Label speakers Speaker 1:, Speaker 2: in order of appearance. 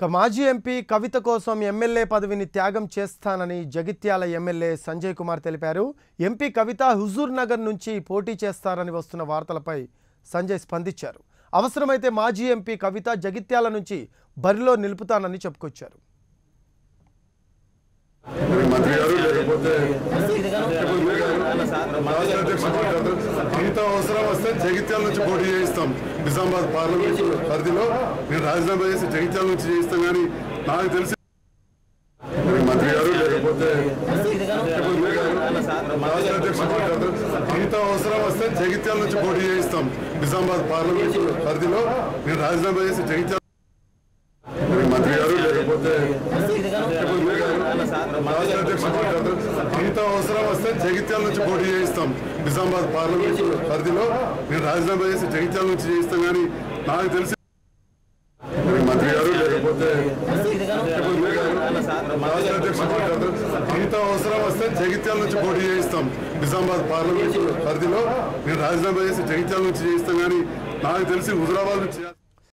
Speaker 1: ఇక మాజీ ఎంపీ కవిత కోసం ఎమ్మెల్యే పదవిని త్యాగం చేస్తానని జగిత్యాల ఎమ్మెల్యే సంజయ్ కుమార్ తెలిపారు ఎంపీ కవిత హుజూర్ నగర్ నుంచి పోటీ చేస్తారని వస్తున్న వార్తలపై సంజయ్ స్పందించారు అవసరమైతే మాజీ ఎంపీ కవిత జగిత్యాల నుంచి బరిలో నిలుపుతానని చెప్పుకొచ్చారు
Speaker 2: మరి మంత్రి గారు లేకపోతే ఇప్పుడు మీరు గారు రాష్ట్ర అధ్యక్షుడు మాట్లాడతారు అంత అవసరం వస్తే జగిత్యాల నుంచి పోటీ చేయిస్తాం నిజామాబాద్ పార్లమెంట్ పరిధిలో నేను రాజీనామా చేసి జగిత్యాల నుంచి చేయిస్తాం కానీ నాకు తెలిసి మరి మంత్రి గారు లేకపోతే ఇప్పుడు మీరు గారు రాష్ట్ర అధ్యక్షుడు మాట్లాడతారు అంత అవసరం వస్తే జగిత్యాల నుంచి పోటీ చేయిస్తాం నిజామాబాద్ పార్లమెంట్ పరిధిలో నేను రాజీనామా చేసి జగిత్యాల మరి మంత్రి గారు లేకపోతే ఇప్పుడు మీరు గారు రాష్ట్ర అధ్యక్షుడు మాట్లాడతారు అంత అవసరం వస్తే జగిత్యాల నుంచి పోటీ చేయిస్తాం నిజామాబాద్ పార్లమెంట్ పరిధిలో నేను రాజీనామా చేసి జగిత్యాల నుంచి చేయిస్తాం కానీ నాకు తెలిసి మరి మంత్రి గారు లేకపోతే ఇప్పుడు మీరు గారు రాష్ట్ర అధ్యక్షుడు మాట్లాడతారు అంత అవసరం వస్తే జగిత్యాల నుంచి పోటీ చేయిస్తాం నిజామాబాద్ పార్లమెంట్ పరిధిలో నేను రాజీనామా చేసి జగిత్యాల నుంచి చేయిస్తాం కానీ నాకు తెలిసి హుజరాబాద్ నుంచి చేయాలి.